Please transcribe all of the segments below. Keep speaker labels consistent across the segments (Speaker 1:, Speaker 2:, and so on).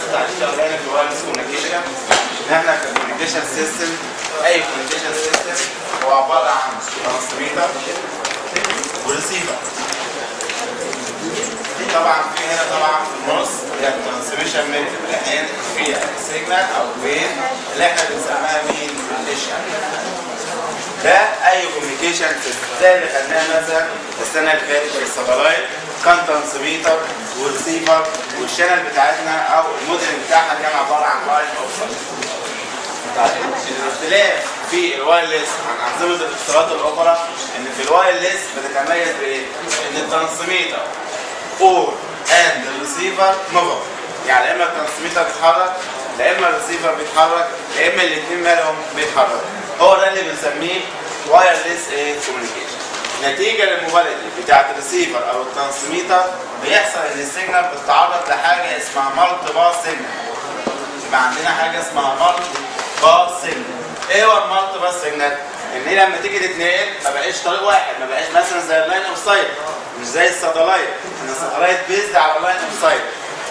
Speaker 1: التعريف الاولاني في الوايرلس كوميونيكيشن ان احنا ككوميونيكيشن سيستم اي كوميونيكيشن سيستم هو عباره عن ترانسميتر وريسيفر دي طبعا في هنا طبعا في النص هي الترانسميشن ميثود اللي هي فيها سيجنال او ويف اللي احنا بنسميها مين؟ كونديشن ده اي كوميونيكيشن سيستم زي اللي خدناه مثلا السنه اللي فاتت في الساتلايت كان ترانسميتر وريسيفر والشانل بتاعتنا او الموديل بتاعها كان عباره عن لاين اوف الاختلاف في الوايرلس عن انظمه الاتصالات الاخرى ان في الوايرلس بتتميز بايه؟ ان الترانسميتر اور اند الريسيفر موفر يعني لا اما الترانسميتر بيتحرك لا اما الريسيفر بيتحرك لا اما الاثنين مالهم بيتحركوا هو ده اللي بنسميه وايرلس ايه كوميونيكيشن نتيجه للموبيليتي بتاعت الريسيفر او الترانسميتر بيحصل ان السيجنال بتتعرض لحاجه اسمها مالتي باس سيجنال يبقى عندنا حاجه اسمها مالتي باس سيجنال ايه هو المالتي باس سيجنال؟ ان هي لما تيجي تتنقل ما بقاش طريق واحد ما بقاش مثلا زي اللاين اوف سايت مش زي الساتلايت ان الساتلايت بيزد على اللاين اوف سايت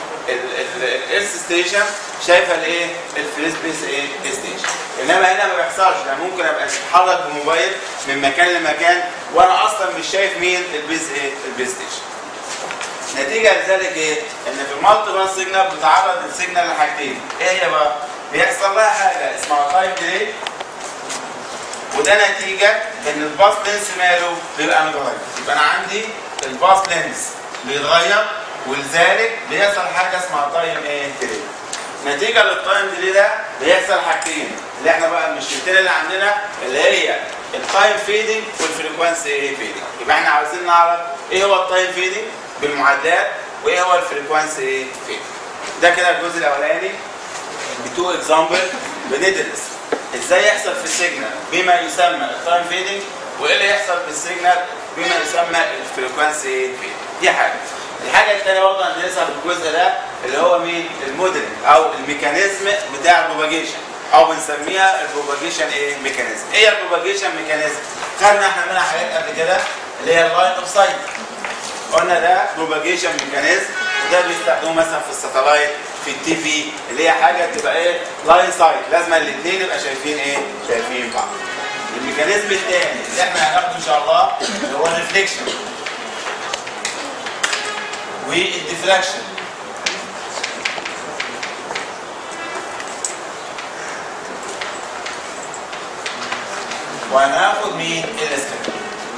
Speaker 1: الايرث ستيشن شايفه الايه الفري سبيس ايه ستيشن انما هنا ما بيحصلش يعني ممكن ابقى اتحرك بموبايل من مكان لمكان وانا اصلا مش شايف مين البيز ايه البيز ستيشن نتيجه لذلك ايه ان في المالتي باس سيجنال بتعرض السيجنال لحاجتين ايه هي بقى بيحصل لها حاجه اسمها تايم ديلي وده نتيجه ان الباس لينس ماله بيبقى متغير يبقى انا عندي الباس لينس بيتغير ولذلك بيحصل حاجه اسمها تايم ايه ديلي نتيجه للتايم ديلي ده بيحصل حاجتين اللي احنا بقى المشكلتين اللي عندنا اللي هي التايم فيدنج والفريكوانسي ايه فيدنج يبقى احنا عاوزين نعرف ايه هو التايم فيدنج بالمعادلات وايه هو الفريكوانسي ايه فيدنج ده كده الجزء الاولاني بتو اكزامبل بندرس ازاي يحصل في السيجنال بما يسمى التايم فيدنج وايه اللي يحصل في السيجنال بما يسمى الفريكوانسي فيدنج دي حاجه الحاجه الثانيه برضه هندرسها في الجزء ده اللي هو مين الموديلنج او الميكانيزم بتاع البروباجيشن او بنسميها البروباجيشن ايه ميكانيزم ايه البروباجيشن ميكانيزم خدنا احنا منها حاجات قبل كده اللي هي اللاين اوف سايت قلنا ده بروباجيشن ميكانيزم ده بيستخدموه مثلا في الساتلايت في التي في اللي هي حاجه تبقى ايه لاين سايت لازم الاثنين يبقى شايفين ايه شايفين بعض الميكانيزم الثاني اللي احنا هناخده ان شاء الله اللي هو الريفليكشن والديفراكشن وهناخد مين الاسكان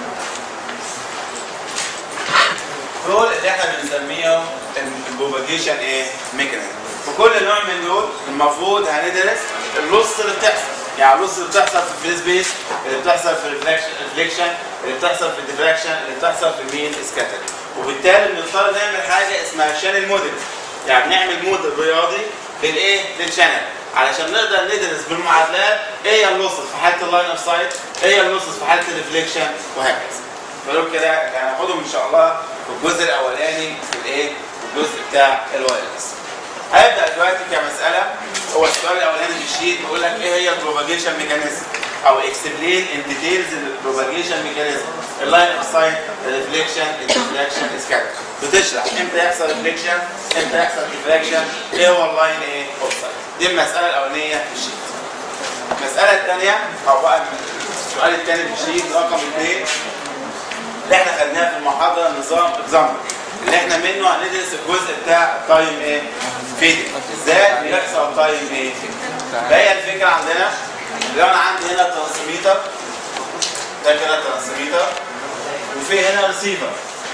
Speaker 1: دول اللي احنا بنسميهم البروباجيشن ايه ميكانيزم وكل نوع من دول المفروض هندرس اللص اللي بتحصل يعني اللص اللي بتحصل في الفري سبيس اللي بتحصل في الريفليكشن اللي بتحصل في الديفراكشن اللي بتحصل في المين سكاتر وبالتالي بنضطر نعمل حاجه اسمها شانل موديل يعني نعمل موديل رياضي للايه للشانل علشان نقدر ندرس بالمعادلات ايه هي اللوسز في حاله اللاين اوف سايت ايه هي اللوسز في حاله الريفليكشن وهكذا فدول كده هناخدهم ان شاء الله في الجزء الاولاني في الايه في الجزء بتاع الوايرلس هبدا دلوقتي كمساله هو السؤال الاولاني في الشيت بيقول لك ايه هي البروباجيشن ميكانيزم او اكسبلين ان ديتيلز البروباجيشن ميكانيزم اللاين اوف سايت الريفليكشن الديفراكشن اسكاتر بتشرح امتى يحصل ريفليكشن امتى يحصل ديفراكشن ايه هو اللاين ايه اوف سايت دي المساله الاولانيه في الشيت المساله الثانيه او بقى السؤال الثاني في الشيت رقم اثنين اللي احنا خدناها في المحاضره نظام اكزامبل اللي احنا منه هندرس الجزء بتاع التايم ايه فيدنج ازاي بيحصل تايم ايه فهي الفكره عندنا لو انا عندي هنا ترانسميتر ده كده ترانسميتر وفي هنا ريسيفر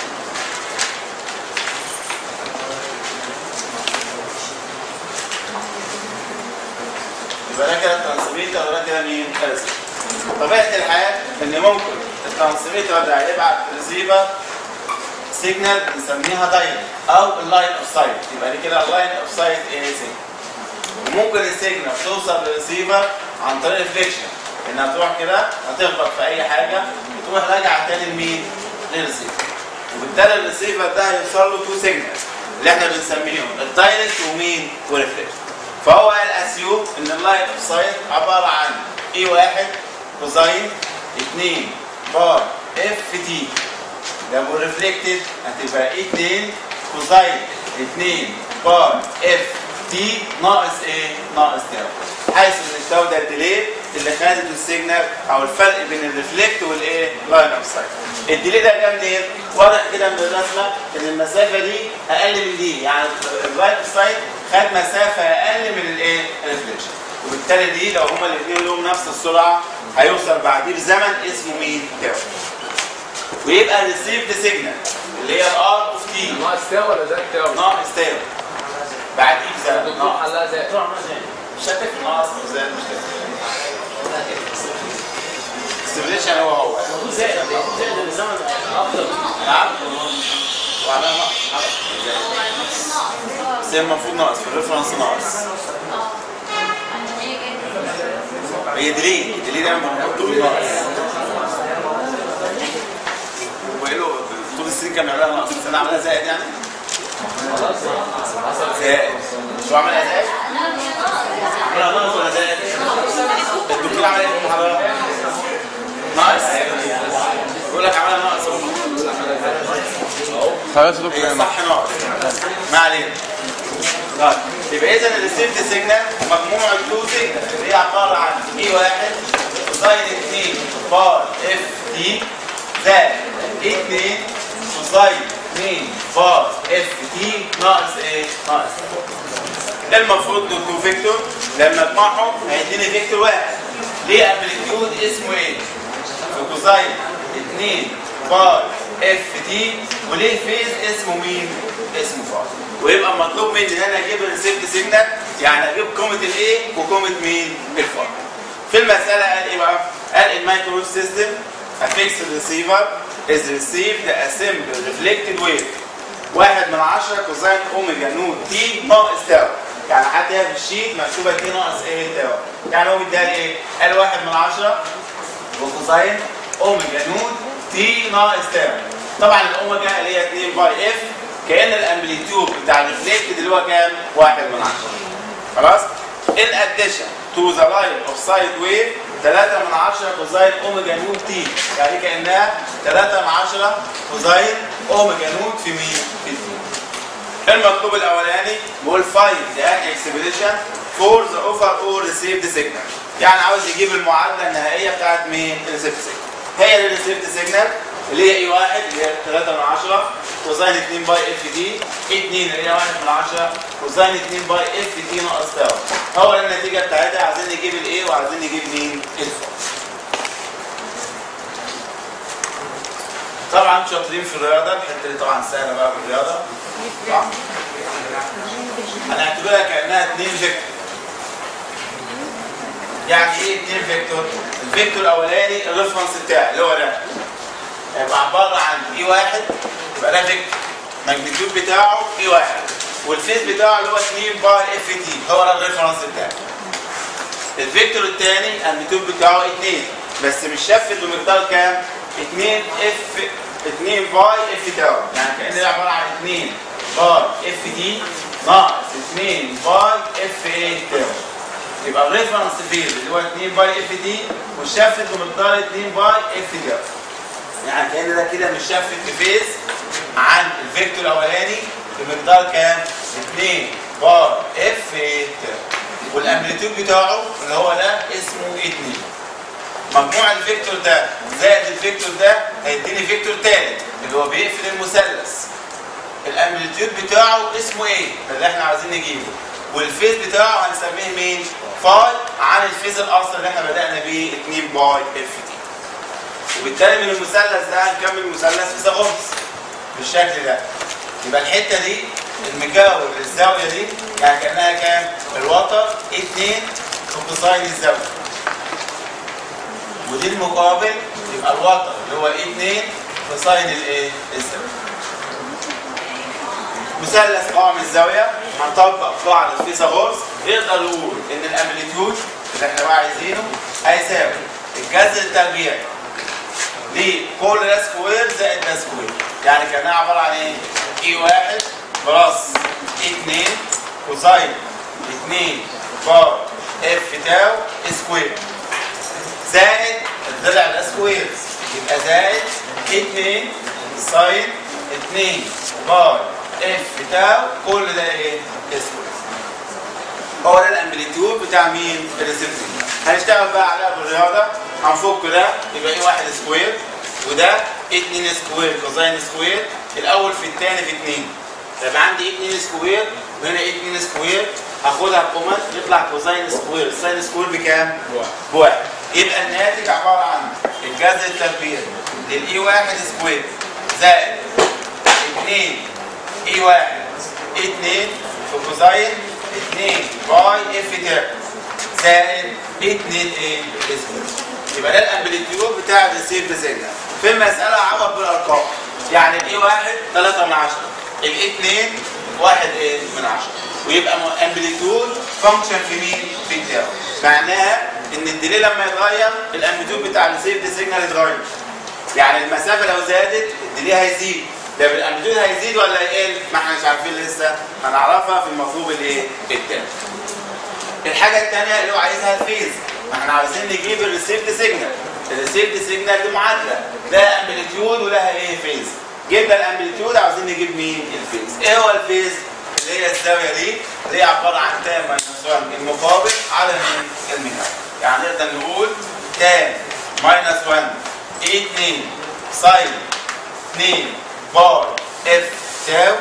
Speaker 1: يبقى ده كده ترانسميتر وده كده مين؟ ريسيفر طبيعه الحال ان ممكن الترانسميتر ده هيبعت ريسيفر سيجنال بنسميها دايركت او اللاين اوف سايت يبقى دي كده اللاين اوف سايت ايه سيجنال وممكن السيجنال توصل للريسيفر عن طريق ريفليكشن انها تروح كده هتخبط في اي حاجه وتروح راجعه تاني لمين؟ للريسيفر وبالتالي الريسيفر ده هيوصل له تو سيجنالز اللي احنا بنسميهم الدايركت ومين؟ وريفليكشن فهو قال اسيوم ان اللاين اوف سايت عباره عن اي واحد كوزاين 2 بار اف تي لو ريفلكتد هتبقى اي 2 كوزاين 2 بار اف تي تي ناقص ايه؟ ناقص تاو حيث ان التاو ده الديلي اللي خدته السيجنال او الفرق بين الريفلكت والايه؟ لاين اوف سايت. الديلي ده جه منين؟ واضح كده من الرسمه ان المسافه دي اقل من دي يعني اللاين اوف سايت خد مسافه اقل من الايه؟ الريفليكشن. وبالتالي دي لو هما الاثنين لهم نفس السرعه هيوصل بعديه بزمن اسمه مين؟ تاو. ويبقى ريسيفد سيجنال اللي هي الار اوف تي
Speaker 2: ناقص تاو ولا زائد تاو؟
Speaker 1: ناقص تاو بعديه بزمن
Speaker 2: الدكتور
Speaker 1: ناقص
Speaker 2: حلها زائد
Speaker 1: مش هتفرق ناقص او زائد مش هتفرق السيميليشن هو هو
Speaker 3: زائد زائد الزمن افضل
Speaker 1: نعم وعلى ناقص بس هي المفروض ناقص في الريفرنس ناقص هي ديلي ديلي دايما مكتوب ناقص وقال له طول السنين كان بيعملها ناقص بس انا عاملها زائد يعني زائد شو عملها زائد؟ عملها ناقص ولا زائد؟ الدكتور عمل ايه في المحاضرة؟ ناقص؟ بيقول لك عملها ناقص
Speaker 4: خلاص دكتور
Speaker 1: هي
Speaker 4: يا
Speaker 1: صح ناقص ما علينا طيب يبقى اذا الريسيفد سيجنال مجموع التو سيجنال اللي هي عباره عن اي واحد كوساين 2 بار اف تي زائد اي 2 كوساين 2 بار اف تي ناقص ايه؟ ناقص المفروض التو فيكتور لما اجمعهم هيديني فيكتور واحد ليه امبليتيود اسمه ايه؟ في كوساين 2 بار اف تي وليه فيز اسمه مين؟ اسمه فاز ويبقى مطلوب مني ان انا اجيب الريسيفت سيجنال يعني اجيب قيمه الايه وقيمه مين؟ الفاز في المساله قال ايه بقى؟ قال المايكرويف سيستم a fixed receiver is received a simple reflected wave واحد من عشرة كوزين اوميجا نوت تي ناقص تاو يعني حتى هي في الشيت مكتوبه تي ناقص ايه تاو يعني هو مديها لي ايه؟ قال واحد من عشرة وكوزين اوميجا نوت تي ناقص تاو طبعا الاوميجا اللي هي 2 باي اف كان الامبليتيود بتاع الريفلكتد اللي هو كام؟ واحد من عشرة خلاص؟ in addition to the line of side wave 3 من 10 كوزين اوميجا نوت تي يعني كانها 3 من 10 كوزين اوميجا نوت في مين؟ في التي المطلوب الاولاني بيقول find the exhibition for the overall received signal يعني عاوز يجيب المعادله النهائيه بتاعت مين؟ الريسيفت سيجنال هي الريسيفت سيجنال اللي هي اي 1 اللي هي 3 من 10 كوزين 2 باي اف دي 2 اللي هي 1 من 10 كوزين 2 باي اف دي ناقص تاو هو النتيجه بتاعتها عايزين نجيب الايه وعايزين نجيب مين؟ الفا طبعا انتوا شاطرين في الرياضه الحته دي طبعا سهله بقى في الرياضه صح؟ هنعتبرها كانها 2 فيكتور يعني ايه 2 فيكتور؟ الفيكتور الاولاني الريفرنس بتاعي اللي هو ده هيبقى عباره عن اي واحد يبقى ده فيكتور الماجنتيود بتاعه اي واحد والفيز بتاعه اللي هو 2 باي اف تي هو ده الريفرنس بتاعي الفيكتور الثاني الماجنتيود بتاعه 2 بس مش شفت بمقدار كام؟ 2 اف 2 باي اف تاو يعني كان ده عباره عن 2 باي اف دي ناقص 2 باي اف اي تاو يبقى الريفرنس فيلد اللي هو 2 باي اف دي مشفت بمقدار 2 باي اف تاو يعني كان ده كده مشفت بفيز عن الفيكتور الاولاني بمقدار كام؟ 2 بار اف تاو والامبليتيود بتاعه اللي هو ده اسمه 2 مجموع الفيكتور ده زائد الفيكتور ده هيديني فيكتور تالت اللي هو بيقفل المثلث الامبليتيود بتاعه اسمه ايه؟ ده اللي احنا عايزين نجيبه والفيز بتاعه هنسميه مين؟ فاي عن الفيز الاصلي اللي احنا بدانا بيه 2 باي اف تي وبالتالي من المثلث ده هنكمل مثلث فيثاغورس بالشكل ده يبقى الحته دي المجاور للزاويه دي يعني كانها كام؟ الوتر 2 في كوساين الزاويه ودي المقابل يبقى الوتر اللي هو 2 في ساين الايه؟ الزاويه مثلث قائم الزاويه هنطبق قاعده فيثاغورس يقدر يقول ان الامبليتيود اللي احنا بقى عايزينه هيساوي الجذر التربيعي لكل ده سكوير زائد ده سكوير يعني كانها عباره عن ايه؟ اي واحد بلس 2 كوساين 2 بار اف تاو سكوير زائد الضلع ده سكوير يبقى زائد 2 ساين 2 بار اف تاو كل ده ايه؟ سكوير هو ده الامبليتيود بتاع مين؟ الريسبتور هنشتغل بقى عليها بالرياضه هنفك ده يبقى ايه واحد سكوير وده 2 سكوير كوزين سكوير الاول في الثاني في 2 يبقى عندي 2 سكوير وهنا 2 سكوير هاخدها بكومن يطلع كوزين سكوير الساين سكوير بكام؟ بواحد يبقى الناتج عباره عن الجذر التربيعي للاي واحد سكوير زائد 2 اي واحد 2 في كوزين 2 باي اف تاب زائد 2 ايه سكوير يبقى ده الامبليتيود بتاع الريسيف سيجنال في المساله عوض بالارقام يعني الاي واحد 3 من 10 الاي 2 1 ايه من 10 ويبقى امبليتيود فانكشن في مين؟ في التاو معناها ان الديلي لما يتغير الامبليتيود بتاع الريسيف سيجنال يتغير يعني المسافه لو زادت الديلي هيزيد ده بالامبليتيود هيزيد ولا هيقل؟ ما احنا مش عارفين لسه هنعرفها في المطلوب الايه؟ التاني. الحاجه الثانيه اللي هو عايزها الفيز ما احنا عاوزين نجيب الريسيفد سيجنال الريسيفد سيجنال دي معادله لها امبليتيود ولها ايه فيز جبنا الامبليتيود عاوزين نجيب مين الفيز ايه هو الفيز اللي هي الزاويه دي اللي هي عباره عن تان ماينس 1 المقابل على مين الميجا يعني نقدر نقول تان ماينس 1 اي 2 ساين 2 بار اف تاو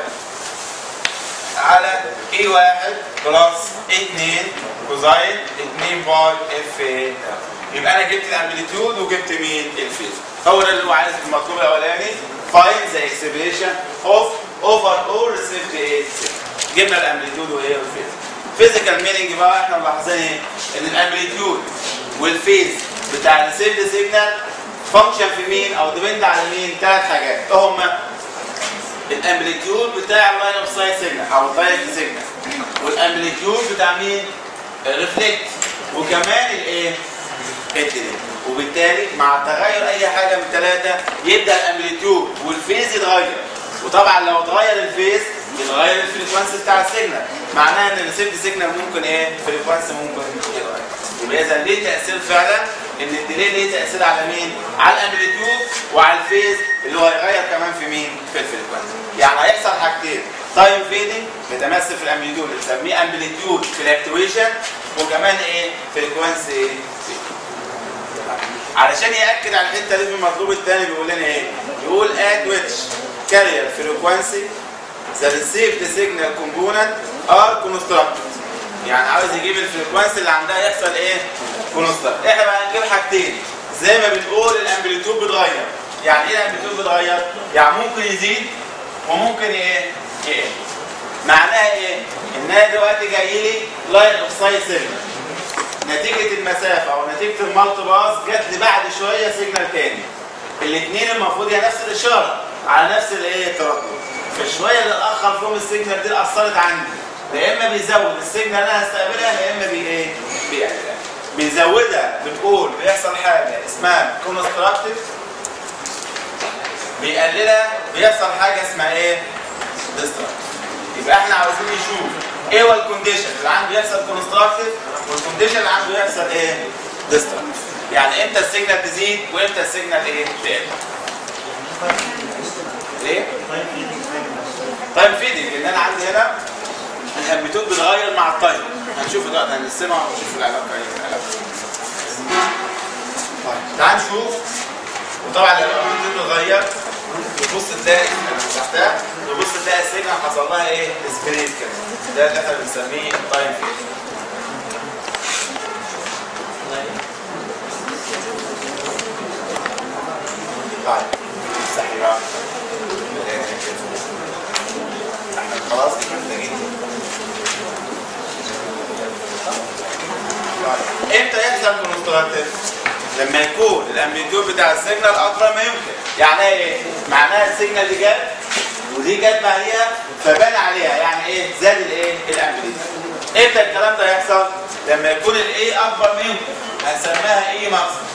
Speaker 1: على اي واحد بلس اي 2 كوزاين 2 باي اف يبقى انا جبت الامبليتيود وجبت مين الفيز هو ده اللي هو عايز في المطلوب الاولاني فاين ذا اكسبريشن اوف اوفر اول ريسيفد ايه جبنا الامبليتيود وايه والفيز فيزيكال مينينج بقى احنا ملاحظين ايه ان الامبليتيود والفيز بتاع الريسيفد سيجنال فانكشن في مين او ديبند على مين ثلاث حاجات ايه هما الامبليتيود بتاع اللاين اوف سايت سيجنال او الدايركت سيجنال والامبليتيود بتاع مين الريفلكت وكمان الايه الديلي وبالتالي مع تغير اي حاجه من الثلاثه يبدا الامبليتيود والفيز يتغير وطبعا لو اتغير الفيز يتغير الفريكوانسي بتاع السيجنال معناها ان الريسيفد سيجنال ممكن ايه فريكوانسي ممكن يتغير يبقى اذا ليه تاثير فعلا ان الديلي ليه تاثير على مين على الامبليتيود وعلى الفيز اللي هو هيغير كمان في مين في الفريكوانسي يعني هيحصل حاجتين تايم فيدنج بيتمثل في الامبليتيود بنسميه امبليتيود فلكتويشن وكمان ايه فريكوانسي ايه علشان ياكد على الحته دي في المطلوب الثاني بيقول لنا ايه يقول at which carrier frequency the received signal component are constructed يعني عاوز يجيب الفريكوانسي اللي عندها يحصل ايه كونستراكت احنا بقى هنجيب حاجتين زي ما بنقول الامبليتيود بيتغير يعني ايه الامبليتيود بيتغير يعني ممكن يزيد وممكن ايه يقل معناها ايه ان انا دلوقتي جاي لي لاين اوف سايت سيجنال نتيجه المسافه او نتيجه المالتي باس جت لي بعد شويه سيجنال تاني الاثنين المفروض هي نفس الاشاره على نفس الايه التردد فالشويه اللي اتاخر فيهم السيجنال دي اثرت عندي يا اما بيزود السيجنال اللي انا هستقبلها يا اما بي ايه بيقللها بيزودها بنقول بيحصل حاجه اسمها كونستراكتيف بيقللها بيحصل حاجه اسمها ايه ديستراكتيف يبقى احنا عاوزين نشوف ايه هو الكونديشن اللي عنده يحصل كونستراكتيف والكونديشن اللي عنده يحصل ايه ديستراكتيف يعني امتى السيجنال تزيد وامتى السيجنال ايه تقل ليه طيب فيدنج ان انا عندي هنا الامبليتيود بيتغير مع التايم هنشوف دلوقتي هنقسمها ونشوف العلاقه ايه العلاقه طيب تعال نشوف وطبعا لما الامبليتيود بيتغير تبص تلاقي تحتها تبص تلاقي السيجنال حصل لها ايه سبريت كده ده اللي احنا بنسميه تايم فيد طيب استحي بقى احنا خلاص محتاجين طيب. امتى يحصل كونستراكتيف؟ لما يكون الامبليتيود بتاع السيجنال اكبر ما يمكن يعني ايه معناها السيجنال دي جت ودي جت بعديها فبان عليها يعني ايه زاد الايه الامبليتيود امتى الكلام ده يحصل لما يكون الايه اكبر ما يمكن هنسميها ايه مقصد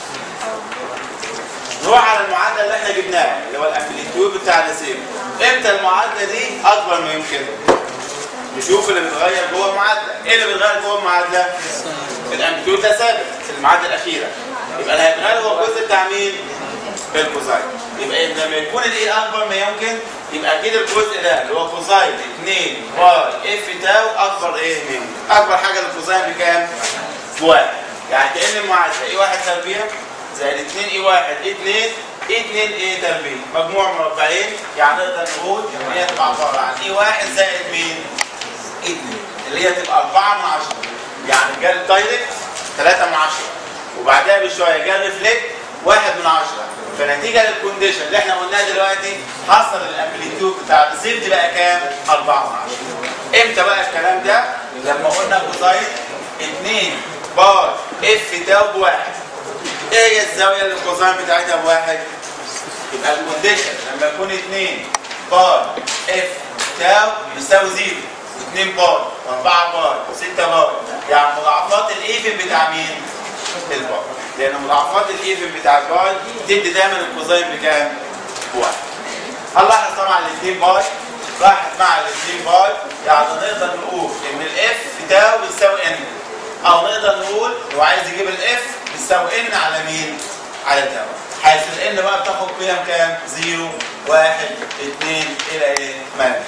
Speaker 1: نروح على المعادله اللي احنا جبناها اللي هو الامبليتيود بتاع الريسيفر امتى المعادله دي اكبر ما يمكن نشوف اللي بيتغير جوه المعادله ايه اللي بيتغير جوه المعادله الامبليتيود ده ثابت في المعادله الاخيره يبقى اللي هيتغير هو الجزء بتاع مين الكوزاين يبقى لما يكون الايه اكبر ما يمكن يبقى اكيد الجزء ده اللي هو كوزاين 2 باي اف تاو اكبر ايه من اكبر حاجه للكوزاين الكوزاين بكام؟ بواحد يعني كأن المعادلة اي واحد تربيع زائد 2 اي واحد اي 2 اي 2 اي تربيع مجموع مربعين يعني نقدر نقول ان هي تبقى عبارة عن اي واحد زائد مين؟ اي 2 اللي هي تبقى 4 من 10 يعني جال دايركت 3 من 10 وبعدها بشوية جال ريفلكت 1 من 10 فنتيجة للكونديشن اللي احنا قلناها دلوقتي حصل الامبليتيود بتاع الريسيفد بقى كام؟ 4 من 10 امتى بقى الكلام ده؟ لما قلنا كوزاين 2 بار اف تاو بواحد ايه هي الزاويه اللي الكوزاين بتاعتها بواحد؟ يبقى الكونديشن لما يكون 2 بار اف تاو يساوي 0 2 بار 4 بار 6 بار يعني مضاعفات الايفن بتاع مين؟ البار لان مضاعفات الايفن بتاع البار تدي دايما الكوزاين بكام؟ بواحد هنلاحظ طبعا الاثنين باي راحت مع الاثنين باي يعني نقدر نقول ان الاف تاو بيساوي ان او نقدر نقول لو عايز يجيب الاف بيساوي ان على مين؟ على تاو حيث الان بقى بتاخد قيم كام؟ 0 1 2 الى ايه؟ ما لا.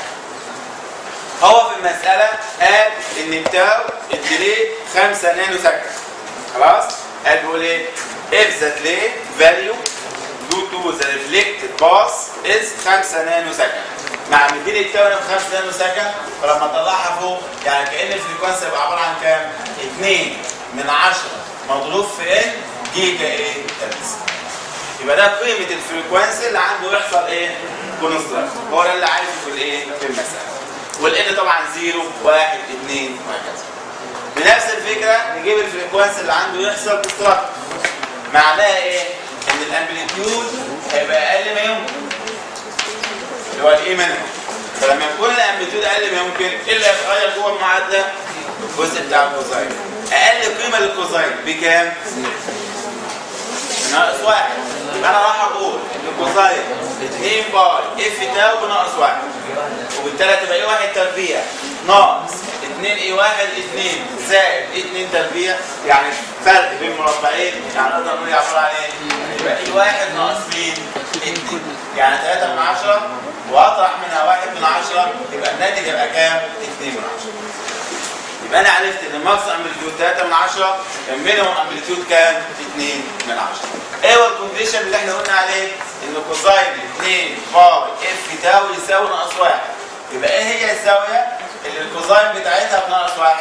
Speaker 1: هو في المسألة قال إن التاو الديلي 5 نانو سكند خلاص؟ قال بيقول إيه؟ if the delay value due to the reflected path is 5 نانو سكند مع مديني التاو هنا ب 5 نانو سكند فلما اطلعها فوق يعني كأن الفريكونسي يبقى عبارة عن كام؟ 2 من 10 مضروب في ان جيجا ايه؟ تربيز يبقى ده قيمة الفريكونسي اللي عنده يحصل ايه؟ كونستراكت هو ده اللي عايزه في الايه؟ في المسألة والان طبعا 0 1 2 وهكذا بنفس الفكرة نجيب الفريكونسي اللي عنده يحصل كونستراكت معناها ايه؟ ان الامبليتيود هيبقى اقل ما يمكن اللي هو الايه منه فلما يكون الامبليتيود اقل ما يمكن ايه اللي هيتغير جوه المعادله؟ الجزء بتاع الكوزاين اقل قيمه للكوزاين بكام؟ ناقص واحد يبقى انا راح اقول ان الكوزاين 2 باي اف تاو بناقص واحد وبالتالي تبقى ايه واحد تربيع ناقص 2 اي واحد 2 زائد اي 2 تربيع يعني فرق بين مربعين يعني نقدر نقول عباره عن ايه؟ يبقى اي واحد ناقص مين؟ 2 يعني 3 من 10 واطرح منها 1 من 10 يبقى الناتج يبقى كام؟ 2 من 10 يبقى انا عرفت ان الماكس امبليتيود 3 من 10 المينيموم امبليتيود كام؟ 2 من 10 ايه هو الكونديشن اللي احنا قلنا عليه؟ ان كوزاين 2 باي اف تاو يساوي ناقص 1 يبقى ايه هي الزاويه اللي الكوزاين بتاعتها بناقص 1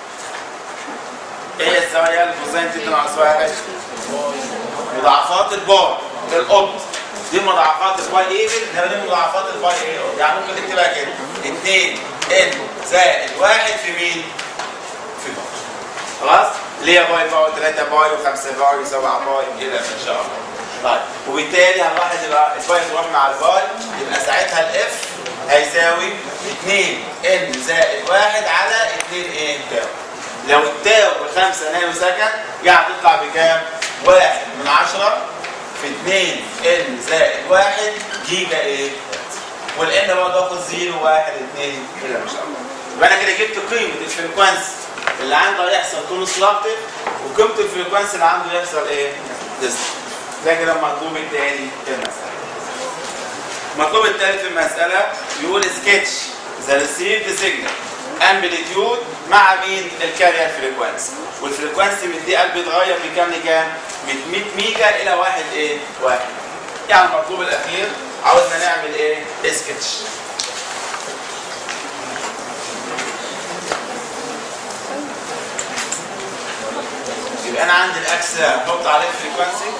Speaker 1: ايه هي الزاويه اللي الكوزاين تدي ناقص 1 مضاعفات الباي القط دي مضاعفات الباي ايفن ده دي مضاعفات الباي ايه يعني ممكن تكتبها كده 2 ان زائد 1 في مين؟ في باي خلاص؟ اللي هي باي باي 3 باي و5 باي و7 باي الى ان شاء الله طيب وبالتالي هنلاحظ يبقى الباي تروح مع الباي يبقى ساعتها الاف هيساوي 2 ان زائد 1 على 2 ان تاو لو التاو ب 5 نانو سكند يعني تطلع بكام؟ 1 من 10 في 2 ان زائد 1 جيجا ايه؟ والان برضه اخد 0 1 2 الى ما شاء الله يبقى انا كده جبت قيمه الفريكوانسي اللي عنده هيحصل كونستراكتيف وقيمه الفريكوانسي اللي عنده يحصل ايه؟ ديستركتيف ده كده المطلوب الثاني في المساله المطلوب الثالث في المساله يقول سكتش ذا ريسيفد سيجنال امبليتيود مع مين؟ الكارير فريكوانسي والفريكوانسي من دي قلب بيتغير من كام لكام؟ من 100 ميجا الى واحد ايه؟ واحد يعني المطلوب الاخير عاوزنا نعمل ايه؟ سكتش يبقى انا عندي الاكس ده احط عليه الفريكوانسي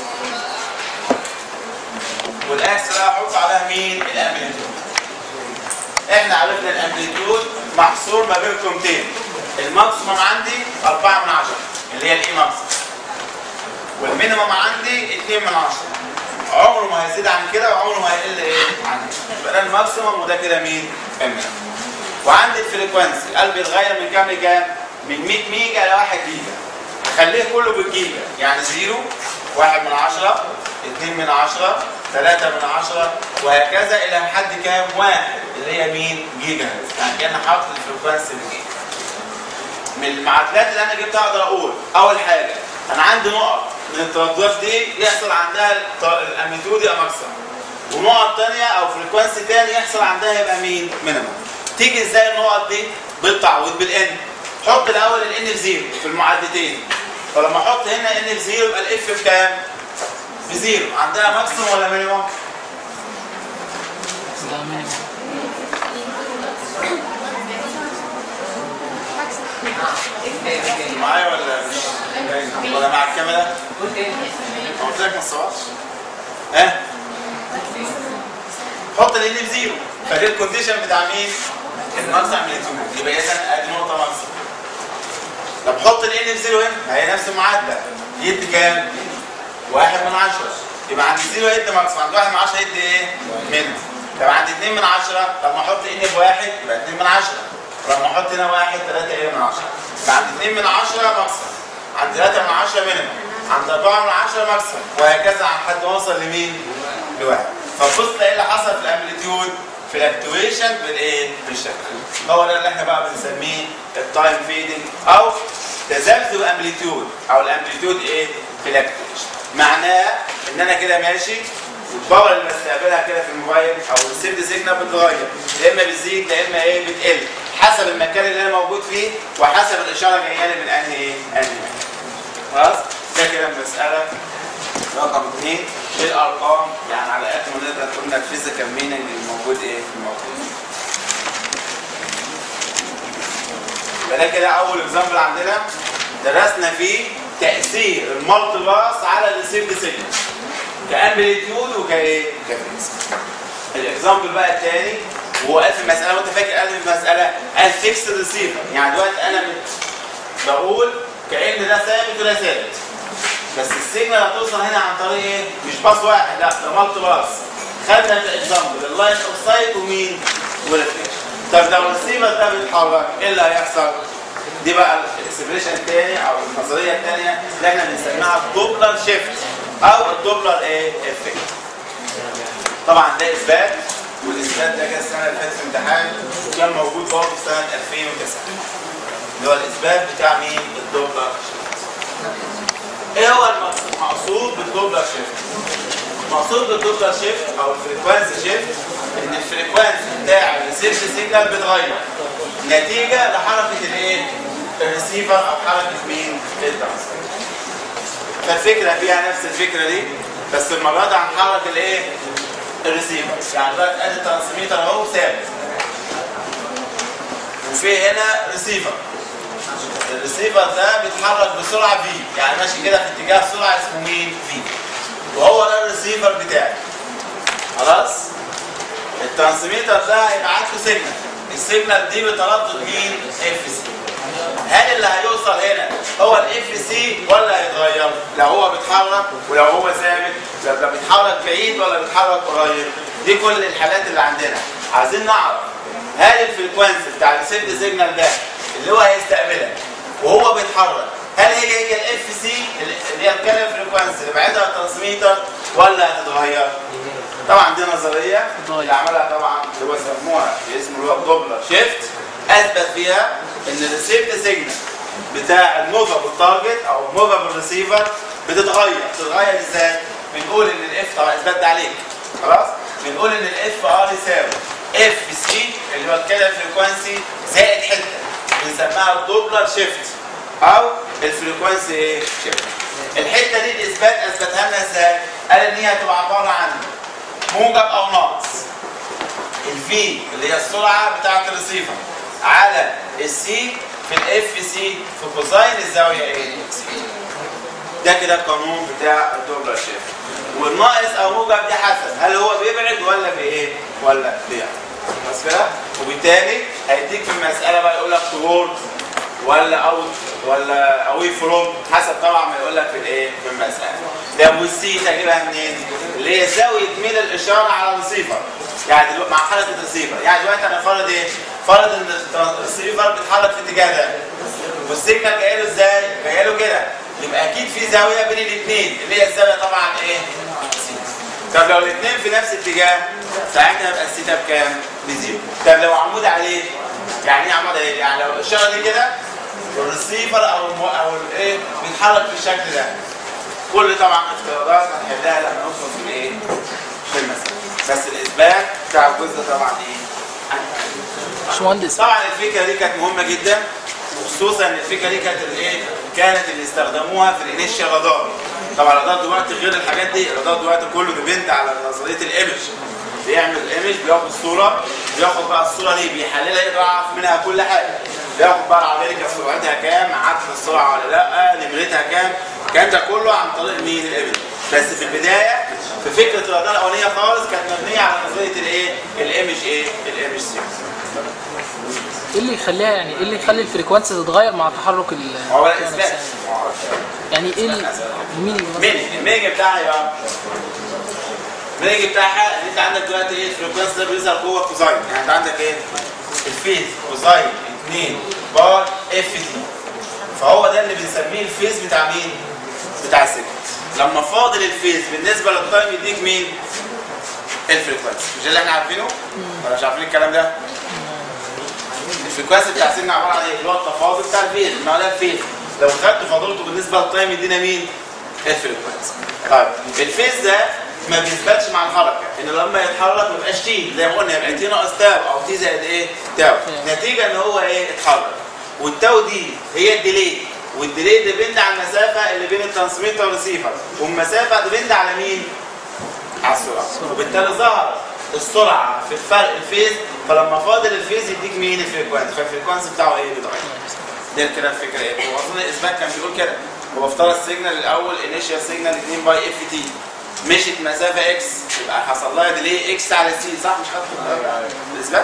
Speaker 1: والاكس ده احط عليها مين؟ الامبليتيود احنا عرفنا الامبليتيود محصور ما بين قيمتين الماكسيموم عندي 4 من 10 اللي هي الاي ماكسيموم والمينيموم عندي 2 من 10 عمره ما هيزيد عن كده وعمره ما هيقل ايه عن كده يبقى ده الماكسيموم وده كده مين؟ المينيموم وعندي الفريكوانسي قلبي يتغير من كام لكام؟ من 100 ميجا ل 1 جيجا خليه كله بالجيجا يعني 0 1 من 10 2 من 10 3 من 10 وهكذا الى حد كام؟ واحد اللي هي مين؟ جيجا هرتز يعني كان حاطط الفريكوانسي بالجيجا من المعادلات اللي انا جبتها اقدر اقول اول حاجه انا عندي نقط من الترددات دي يحصل عندها الاميتود يبقى ماكسيمم ونقط ثانيه او فريكوانسي ثاني يحصل عندها يبقى مين؟ مينيمم تيجي ازاي النقط دي؟ بالتعويض بالان حط الاول الان في زيرو في المعدتين فلما احط هنا ان في زيرو يبقى الاف بكام؟ بزيرو عندها ماكسيموم ولا مينيموم؟
Speaker 2: ده مينيمم
Speaker 1: معايا ولا مش ولا مع الكاميرا؟ قلت لك ما تصورش ها؟ حط الان في زيرو فدي الكونديشن بتاع مين؟ الماكس امبليتيود يبقى اذا ادي نقطه ماكس طب حط الان في زيرو هنا ما هي نفس المعادله يدي كام؟ واحد من عشرة يبقى عند زيرو يدي ماكس عند واحد من عشرة يدي ايه؟ من طب عند اتنين من عشرة لما احط ان بواحد يبقى اتنين من عشرة ولما احط هنا واحد تلاتة ايه من عشرة يبقى عند اتنين من عشرة ماكس عند تلاتة من عشرة مينيمم عند أربعة من عشرة ماكس وهكذا لحد ما اوصل لمين؟ لواحد فتبص تلاقي اللي حصل في الامبليتيود في الاكتويشن بالايه؟ بالشكل هو ده اللي احنا بقى بنسميه التايم فيدنج او تذبذب امبليتيود او الامبليتيود ايه؟ في الاكتويشن معناه ان انا كده ماشي والباور اللي بستقبلها كده في الموبايل او السيفت سيجنال بتتغير يا اما بتزيد يا اما ايه بتقل حسب المكان اللي انا موجود فيه وحسب الاشاره جايه لي من انهي ايه؟ انهي مكان خلاص؟ ده كده المساله رقم اثنين بالارقام يعني على قد ما نقدر قلنا الفيزيكال ميننج الموجود ايه في الموضوع يبقى ده كده اول اكزامبل عندنا درسنا فيه تاثير المالتي باس على الريسيفد سيجنال كامبليتيود وكايه كفريز الاكزامبل بقى الثاني هو قال في المساله وانت فاكر قال في المساله قال فيكس ريسيفر يعني دلوقتي انا بقول كان ده ثابت وده ثابت بس السيجنال هتوصل هنا عن طريق ايه؟ مش باص واحد لا ده مالتي باص خدنا الاكزامبل اللاين اوف سايت ومين؟ والريفليكشن طب لو الريسيفر ده بيتحرك ايه اللي هيحصل؟ دي بقى الاكسبريشن الثاني او النظريه الثانيه اللي احنا بنسميها الدوبلر شيفت او الدوبلر ايه؟ افكت طبعا ده اثبات والاثبات ده كان السنه اللي فاتت في امتحان وكان موجود برضه في سنه 2009 اللي هو الاثبات بتاع مين؟ الدوبلر شيفت ايه هو المقصود بالدوبلر شيفت؟ المقصود بالدوبلر شيفت او الفريكوانسي شيفت ان الفريكوانسي بتاع الريسيفر سيجنال بيتغير نتيجه لحركه الايه؟ الريسيفر او حركه مين؟ الترانسميتر. فالفكره فيها نفس الفكره دي بس المره دي هنحرك الايه؟ الريسيفر يعني دلوقتي ادي الترانسميتر اهو ثابت وفي هنا ريسيفر الريسيفر ده بيتحرك بسرعه في يعني ماشي كده في اتجاه سرعه اسمه مين؟ في وهو ده الريسيفر بتاعي خلاص؟ الترانسميتر ده هيبعت له سيجنال السيجنال دي بتردد مين؟ اف سي هل اللي هيوصل هنا هو الاف سي ولا هيتغير؟ لو هو بيتحرك ولو هو ثابت لو لو بيتحرك بعيد ولا بيتحرك قريب؟ دي كل الحالات اللي عندنا عايزين نعرف هل الفريكوانسي بتاع الريسيفد سيجنال ده اللي هو هيستقبلها وهو بيتحرك هل هي هي الاف سي اللي هي الكلام فريكوانسي اللي بعدها الترانسميتر ولا هتتغير؟ طبعا دي نظريه اللي عملها طبعا اللي هو سموها باسم اللي هو الدوبلر شيفت اثبت فيها ان الريسيفد سيجنال بتاع الموفابل تارجت او الموفابل ريسيفر بتتغير بتتغير ازاي؟ بنقول ان الاف طبعا اثبت ده عليك خلاص؟ بنقول ان الاف ار يساوي اف سي اللي هو الكلام فريكوانسي زائد حته بنسميها الدوبلر شيفت او الفريكوانسي ايه؟ شيفت الحته دي الاثبات اثبتها لنا ازاي؟ قال ان هي هتبقى عباره عن موجب او ناقص الفي اللي هي السرعه بتاعه الريسيفر على السي في الاف سي في كوزاين الزاويه ايه؟ ده كده القانون بتاع الدوبلر شيفت والناقص او موجب دي حسب هل هو بيبعد ولا بايه؟ ولا بيعمل بس كده وبالتالي هيديك في المساله بقى يقول لك تورد ولا اوت ولا اوي فروم حسب طبعا ما يقول لك في الايه في المساله ده والسي تجيبها منين اللي هي زاويه ميل الاشاره على الريسيفر يعني دلوقتي مع حركه الريسيفر يعني دلوقتي انا فرض ايه فرض ان الريسيفر بيتحرك في اتجاه ده والسيجنال جاي له ازاي جاي له كده يبقى اكيد في زاويه بين الاثنين اللي هي الزاويه طبعا ايه سي طب لو الاثنين في نفس الاتجاه ساعتها يبقى السيتا بكام بزيرو طب لو عمود عليه يعني ايه عمود عليه يعني لو الاشاره دي كده والريسيفر او المو... او الايه بيتحرك بالشكل ده كل طبعا افتراضات هنحلها لما نوصل في الايه في المسألة بس الاثبات بتاع الجزء طبعا ايه
Speaker 2: باشمهندس
Speaker 1: طبعا الفكره دي كانت مهمه جدا وخصوصا ان الفكره دي كانت الايه كانت اللي استخدموها في الانيشال رادار طبعا الرادار دلوقتي غير الحاجات دي الرادار دلوقتي كله ديبند على نظريه الايمج بيعمل ايمج بياخد صوره بياخد بقى الصوره دي بيحللها يقدر يعرف منها كل حاجه بياخد بقى العربيه دي كانت سرعتها كام عدت السرعه ولا لا نمرتها كام الكلام ده كله عن طريق مين الايمج بس في البدايه في فكره الرادار الاولانيه خالص كانت مبنيه على نظريه الايه الايمج ايه الايمج سيكس
Speaker 2: ايه اللي يخليها يعني ايه اللي يخلي الفريكوانسي تتغير مع تحرك ال
Speaker 1: هو بقى
Speaker 2: الكائن
Speaker 1: اثبات
Speaker 2: نفسها؟ يعني ايه ال- مين اللي مثلا-
Speaker 1: مين الميج بتاعها بقى الميج بتاعها ان انت عندك دلوقتي ايه الفريكونسي ده بيظهر جوه كوزاين يعني انت عندك ايه الفيز كوزاين 2 بار اف دي فهو ده اللي بنسميه الفيز بتاع مين بتاع السيجنال لما فاضل الفيز بالنسبه للتايم يديك مين الفريكونسي مش اللي احنا عارفينه ولا مش عارفين الكلام ده الفريكونسي بتاع السيجنال عباره عن ايه اللي هو التفاضل بتاع الفيز ما هو ده الفيز لو خدت فاضلته بالنسبه للتايم يدينا مين الفريكونسي طيب الفيز ده ما بيثبتش مع الحركه ان لما يتحرك ما يبقاش تي زي ما قلنا يبقى تي ناقص تاو او تي زائد ايه تاو نتيجه ان هو ايه اتحرك والتاو دي هي الديلي والديلي ديبند على المسافه اللي بين الترانسميتر والريسيفر والمسافه ديبند على مين على السرعه وبالتالي ظهر السرعه في الفرق الفيز فلما فاضل الفيز يديك مين الفريكوانسي فالفريكوانسي بتاعه ايه بيتغير ده كده الفكره ايه واظن الاثبات كان بيقول كده هو افترض السيجنال الاول انيشال سيجنال 2 باي اف تي مشيت مسافه اكس يبقى حصل لها ديلي اكس على سي صح مش خدت الاثبات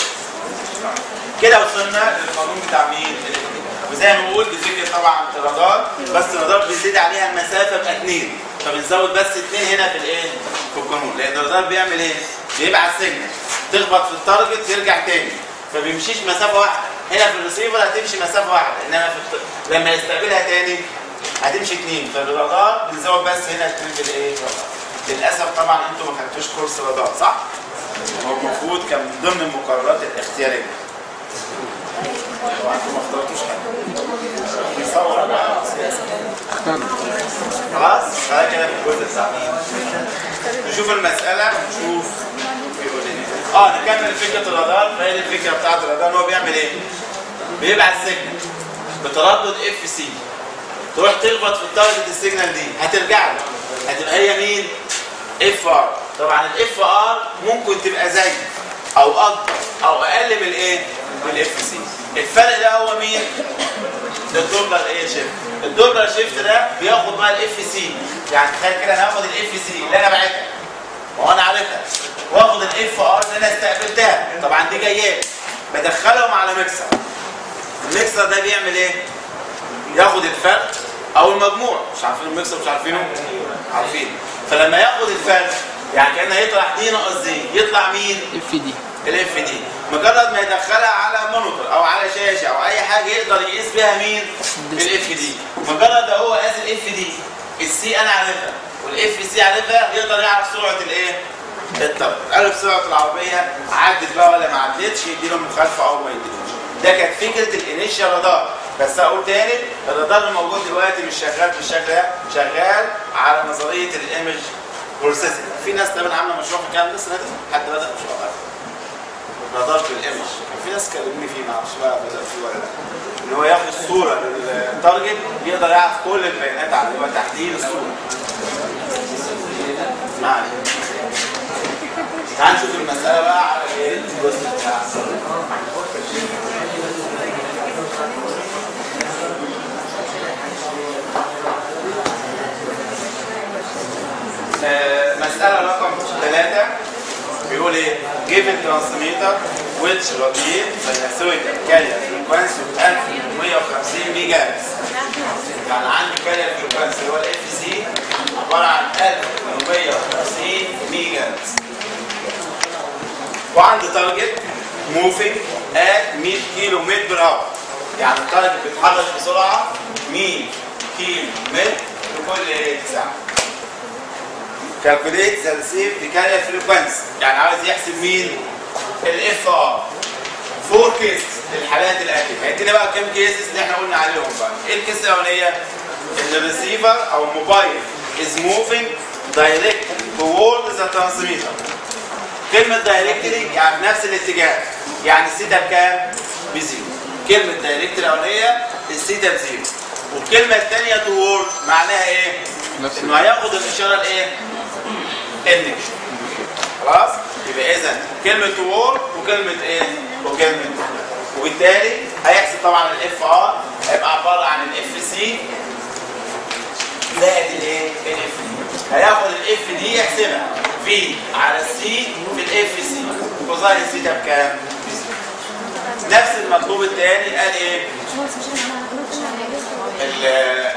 Speaker 1: كده وصلنا للقانون بتاع مين وزي ما بقول دي فكره طبعا الرادار بس الرادار بيزيد عليها المسافه بقى 2 فبنزود بس 2 هنا في الايه في القانون لان الرادار بيعمل ايه بيبعت سيجنال تخبط في التارجت يرجع تاني فبيمشيش مسافه واحده هنا في الريسيفر هتمشي مسافه واحده انما في الت... لما يستقبلها تاني هتمشي اثنين فالرادار بنزود بس هنا اثنين في الايه للاسف طبعا انتوا ما خدتوش كورس رادار صح؟ هو المفروض كان من ضمن المقررات الاختياريه طبعا انتوا ما اخترتوش حاجه بيصور بقى خلاص خلاص كده في الجزء بتاع نشوف المساله ونشوف بيقول ايه اه نكمل فكره الرادار فهي دي الفكره بتاعت الرادار ان هو بيعمل ايه؟ بيبعت سيجنال بتردد اف سي تروح تخبط في التارجت السيجنال دي هترجع له هتبقى هي مين؟ اف ار طبعا الاف ار ممكن تبقى زي او اكبر او اقل من الايه؟ من الاف سي الفرق ده هو مين؟ الدوبلر ايه شيفت الدوبلر شيفت ده بياخد بقى الاف سي يعني تخيل كده انا هاخد الاف سي اللي انا بعتها وانا عارفها واخد الاف ار اللي انا استقبلتها طبعا دي جايه بدخلهم على ميكسر الميكسر ده بيعمل ايه؟ ياخد الفرق او المجموع مش عارفين الميكسر مش عارفينه؟ عارفين فلما ياخد الفرق يعني كان هيطلع دي ناقص دي يطلع مين؟
Speaker 2: اف دي
Speaker 1: الاف دي مجرد ما يدخلها على مونيتور او على شاشه او اي حاجه يقدر يقيس بيها مين الاف دي مجرد ده هو قاس الاف دي السي انا عارفها والاف سي عارفها يقدر يعرف سرعه الايه الطرد عرف سرعه العربيه عدت بقى ولا ما عدتش يديله مخالفه او ما يديلوش ده كانت فكره الانيشال رادار بس اقول تاني الرادار الموجود دلوقتي مش شغال بالشكل ده شغال على نظريه الايمج بروسيسنج في ناس تقريبا عامله مشروع في الكلام ده السنه دي حد بدا مشروع ده رادار بالايمج كان في ناس كلموني فيه ما اعرفش بقى بدا فيه ولا لا ان هو ياخد صوره للتارجت يقدر يعرف كل البيانات على اللي هو تحديد الصوره ما علينا تعال نشوف المساله بقى على ايه الجزء بتاع آه، مسألة رقم ثلاثة بيقول ايه؟ given transmitter which radiate sinusoidal carrier frequency of 1150 ميجا هرتز يعني عندي carrier frequency اللي هو الاف سي عبارة عن 1150 ميجا هرتز وعندي تارجت موفينج at 100 كيلو متر بر اور يعني التارجت بيتحرك بسرعة 100 كيلو متر لكل ايه ساعة كالكوليت ذا ريسيف كارير فريكوانسي يعني عاوز يحسب مين الاف ار فور كيس للحالات الاتيه هيدينا بقى كام كيسز اللي احنا قلنا عليهم بقى ايه الكيس الاولانيه ان الريسيفر او الموبايل از موفينج دايركت توورد ذا ترانسميتر كلمه دايركتلي يعني في نفس الاتجاه يعني الثيتا بكام بزيرو كلمه دايركت الاولانيه الثيتا بزيرو والكلمه الثانيه توورد معناها ايه؟
Speaker 2: نفس
Speaker 1: انه هياخد الاشاره الايه؟ النيجاتيف خلاص؟ يبقى اذا كلمه توورد وكلمه ايه؟ وكلمه وبالتالي هيحسب طبعا الاف ار هيبقى عباره عن الاف سي زائد الايه؟ الاف دي هياخد الاف دي يحسبها في على السي في الاف سي كوزاين سيتا بكام؟ نفس المطلوب الثاني قال ايه؟ ال-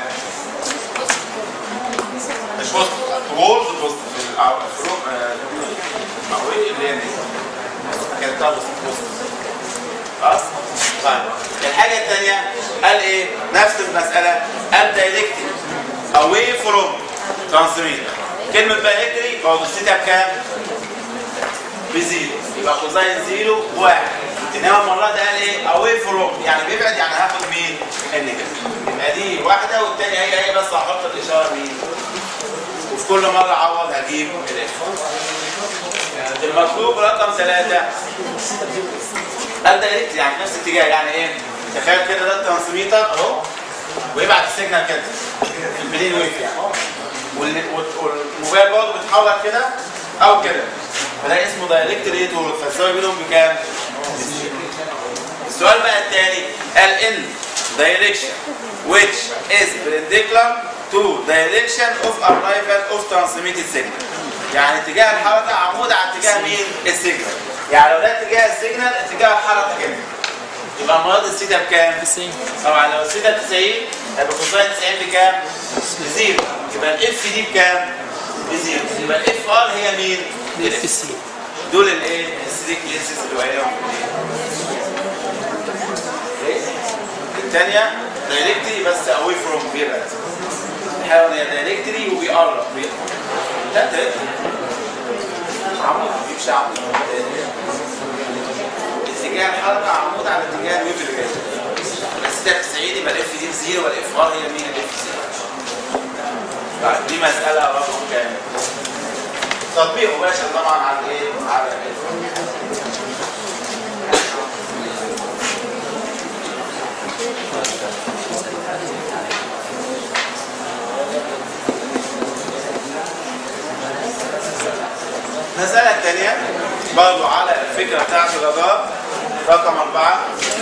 Speaker 1: مش وسط وولز وسط الفروق او ايه اللي هي دي كانت بتاع وسط وسط خلاص طيب الحاجه الثانيه قال ايه نفس المساله قال دايركتري اواي فروم ترانسميتر كلمه دايركتري برضه الثيتا بكام؟ بزيرو يبقى كوزاين زيرو واحد انما المره ده قال ايه اواي فروم يعني بيبعد يعني هاخد مين؟ النيجاتيف يبقى دي واحده والثانيه هي هي بس هحط الاشاره مين؟ وفي كل مره اعوض هجيب الاف المطلوب رقم ثلاثه قال دايركت يعني في نفس الاتجاه يعني ايه؟ تخيل كده ده الترانسميتر اهو ويبعت السيجنال كده في البلين ويف يعني وال- وال- والموبايل برضه بيتحرك كده او كده فده اسمه دايركت ريتور فالزاويه بينهم بكام؟ السؤال بقى الثاني قال ان direction which is perpendicular to direction of arrival of transmitted signal يعني اتجاه الحركه عمود على اتجاه مين؟ السيجنال يعني لو ده اتجاه السيجنال اتجاه الحركه كده يبقى المراد الثيتا بكام؟
Speaker 2: 90
Speaker 1: طبعا لو الثيتا 90 هيبقى كوساين 90 بكام؟ بزيرو يبقى الاف دي بكام؟ بزيرو يبقى الاف ار هي مين؟
Speaker 2: الاف سي
Speaker 1: دول الايه؟ السليك لينسز اللي وقعوا الثانية دايركتري بس اواي فروم بيبعد الحيوان هي دايركتري وبيقرب بيقرب. لا دايركتري عمود بيمشي عمود اتجاه الحركة عمود على اتجاه الويف اللي جاي بس ده 90 يبقى الاف دي بزيرو والاف ار هي مين الاف زيرو طيب دي مسألة رقم كام؟ تطبيق مباشر طبعا على ايه؟ على الاف المسألة الثانية برضو على الفكرة بتاعت الرادار رقم أربعة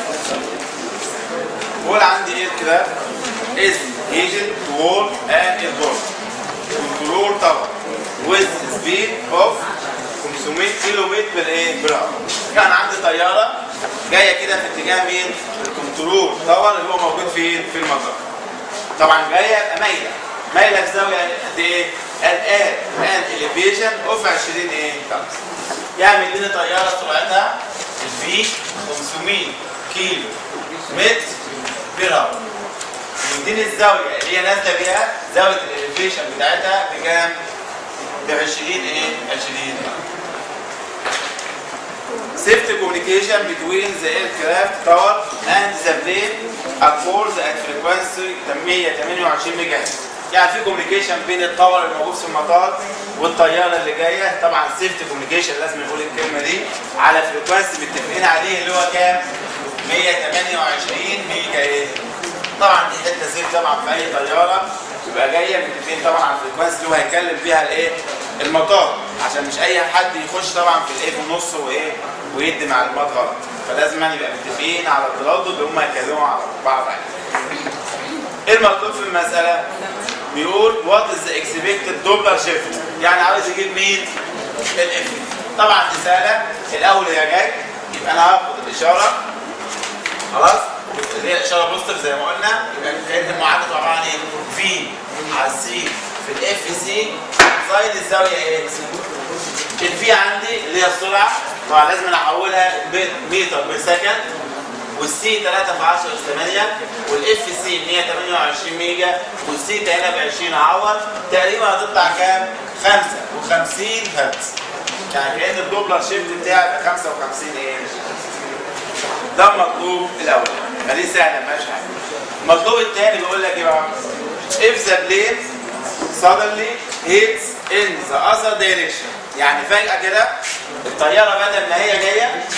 Speaker 1: بقول عندي ايه كده is agent toward an airport control tower with speed of 500 كيلو متر بالايه بالأور كان عندي طيارة جاية كده في اتجاه مين؟ الكنترول تاور اللي هو موجود فين؟ في المطار طبعا جاية يبقى مايلة مايلة في زاوية قد ايه؟ الان ان elevation اوف 20 ايه؟ خمسة يعني مديني طيارة سرعتها الفي 500 كيلو متر بير اور ويديني الزاويه اللي هي نازله بيها زاويه الاليفيشن بتاعتها بكام؟ ب 20 ايه؟ 20 Safety communication between the aircraft tower and the plane occurs at frequency 128 ميجا هرتز. يعني في كوميونيكيشن بين التاور الموجود في المطار والطياره اللي جايه طبعا سيفتي كوميونيكيشن لازم نقول الكلمه دي على فريكوانسي متفقين عليه اللي هو كام؟ 128 ميجا ايه؟ طبعا دي حته زيت طبعا في اي طياره يبقى جايه متفقين طبعا على الفريكوانسي اللي هو هيكلم بيها الايه؟ المطار عشان مش اي حد يخش طبعا في الايه في النص وايه ويدي معلومات غلط فلازم يعني يبقى متفقين على التردد اللي هم هيكلموا على بعض عليه. ايه المطلوب في المساله؟ بيقول وات از ذا اكسبكتد دوبلر شيفت يعني عاوز يجيب مين؟ الاف طبعا دي سهله الاول هي جاي يبقى انا هاخد الاشاره خلاص اللي هي الاشاره بوزيتيف زي ما قلنا يبقى كان المعادله عباره عن ايه؟ في على السي في الاف سي زائد الزاويه ايه؟ الفي عندي اللي هي السرعه طبعا لازم أنا احولها متر بير سكند والسي 3 في 10 اس 8 والاف سي 128 ميجا والسي هنا ب 20 عوض تقريبا هتطلع كام؟ 55 هرتز يعني كان الدوبلر شيفت بتاعي ب 55 ايه؟ ده المطلوب الاول فدي سهله ما فيهاش حاجه المطلوب الثاني بيقول لك ايه بقى؟ if the plane suddenly hits in the other direction يعني فجأة كده الطيارة بدل ما هي جاية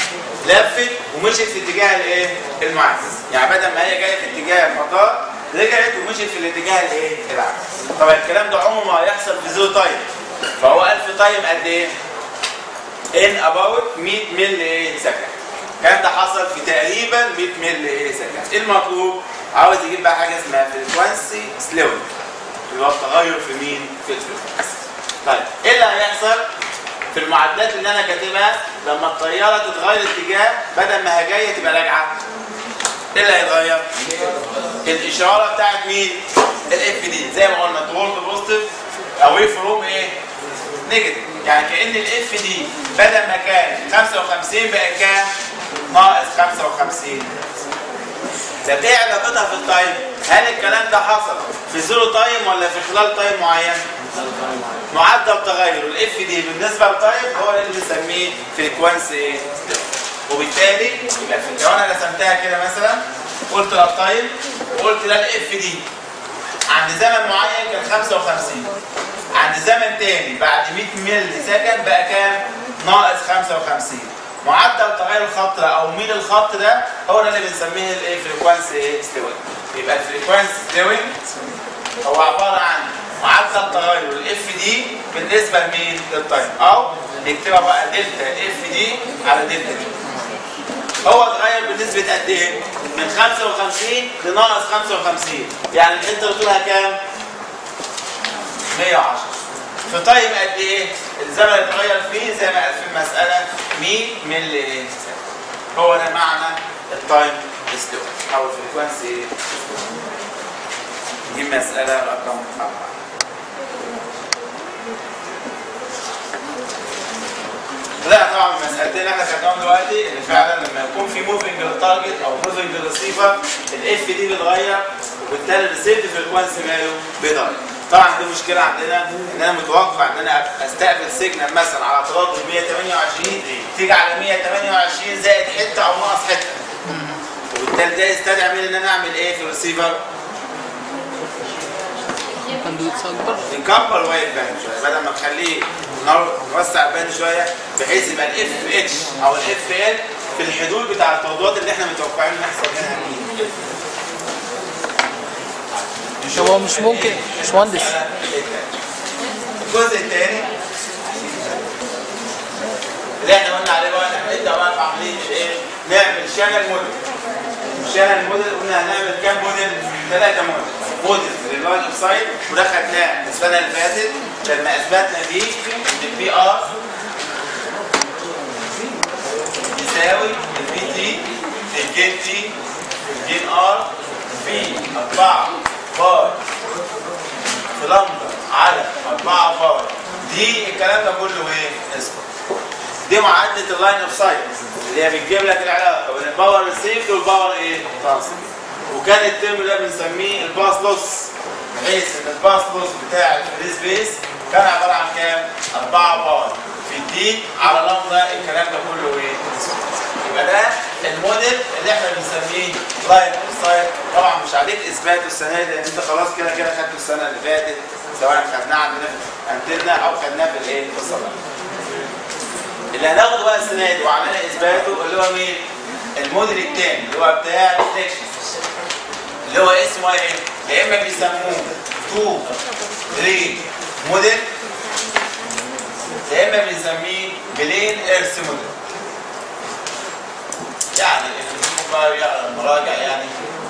Speaker 1: لفت ومشيت في اتجاه الايه المعاكس يعني بدل ما هي جايه في اتجاه المطار رجعت ومشيت في الاتجاه الايه العكس طبعا الكلام ده عمره ما هيحصل في زيرو تايم فهو قال في تايم قد ايه ان اباوت 100 ملي ايه سكند الكلام ده حصل في تقريبا 100 ملي ايه سكند ايه المطلوب عاوز يجيب بقى حاجه اسمها فريكوانسي سلوينج اللي هو التغير في مين في الفريكوانسي طيب ايه اللي هيحصل في المعدات اللي انا كاتبها لما الطياره تتغير اتجاه بدل ما هي جايه تبقى راجعه ايه اللي هيتغير؟ الاشاره بتاعت مين؟ الاف دي زي ما قلنا تورد بوزيتيف اواي فروم ايه؟ نيجاتيف يعني كان الاف دي بدل ما كان 55 بقى كام؟ ناقص 55 ده ايه علاقتها في التايم؟ هل الكلام ده حصل في زيرو تايم ولا في خلال تايم معين؟ معدل تغير الاف دي بالنسبه للتايم هو اللي بنسميه فريكوانسي ايه؟ وبالتالي يبقى في- لو انا رسمتها كده مثلا قلت ده التايم وقلت ده الاف دي عند زمن معين كان 55 عند زمن تاني بعد 100 مللي سكند بقى كام؟ ناقص 55 معدل تغير الخط ده او ميل الخط ده هو ده اللي بنسميه الايه فريكوانسي ايه سلوينج يبقى الفريكوانسي سلوينج هو عباره عن معدل تغير الاف دي بالنسبه لمين؟ للتايم او نكتبها بقى دلتا اف دي على دلتا دي هو اتغير بنسبة قد ايه؟ من 55 لناقص 55 يعني الحته اللي طولها كام؟ 110 في تايم قد ايه؟ الزمن اللي اتغير فيه زي ما قال في المسألة 100 ملي سكند هو ده معنى التايم ستيب او الفريكوانسي دي مسألة رقم أربعة لا طبعا المسألتين احنا خدناهم دلوقتي ان فعلا لما يكون في موفنج للتارجت او موفنج للريسيفر الاف دي بيتغير وبالتالي الريسيفد فريكوانسي ماله بيتغير. طبعا دي مشكله عندنا ان انا متوقع ان انا استقبل سيجنال مثلا على تردد 128 تيجي على 128 زائد حته او ناقص حته. وبالتالي ده يستدعي مني ان انا اعمل ايه في الريسيفر؟
Speaker 2: كاندويتس اكبر
Speaker 1: نكبر الوايت باند شويه بدل ما نخليه نر- نوسع الباند شويه بحيث يبقى الاف اتش او الاف ال في الحدود بتاع التوضيحات اللي احنا متوقعين يحصل منها
Speaker 2: هو مش ممكن مش مهندس
Speaker 1: الجزء الثاني اللي احنا قلنا عليه بقى احنا نبدا بقى في عمليه ايه؟ نعمل شانل موديل. شانل موديل قلنا هنعمل كام موديل؟ ثلاثه موديل. موديل لللاين اوف سايت وده خدناه السنه اللي فاتت لما اثبتنا فيه ان البي ار يساوي البي تي في الجين تي في الجين ار في 4 باي في لمبه على 4 باي دي الكلام ده كله ايه؟ اسمه دي معادله اللاين اوف سايت اللي هي بتجيب لك العلاقه بين الباور ريسيفد والباور ايه؟ ترانسميت وكان الترم ده بنسميه الباس لوس بحيث ان الباس لوس بتاع الفري سبيس كان عباره عن كام؟ 4 باور في الدي على لمبه الكلام ده كله ايه؟ يبقى ده الموديل اللي احنا بنسميه لاين اوف سايت طبعا مش عليك اثباته السنه دي لان انت خلاص كده كده خدته السنه اللي فاتت سواء خدناه عندنا في انتنا او خدناه في الايه؟ في الصلاه. اللي هناخده بقى السنه دي وعملنا اثباته اللي هو مين؟ الموديل الثاني اللي هو بتاع الريفليكشن اللي هو اسمه ايه؟ يا اما بيسموه 2 3 موديل يا اما بنسميه بلين ايرث موديل يعني اللي بقى يقرا المراجع يعني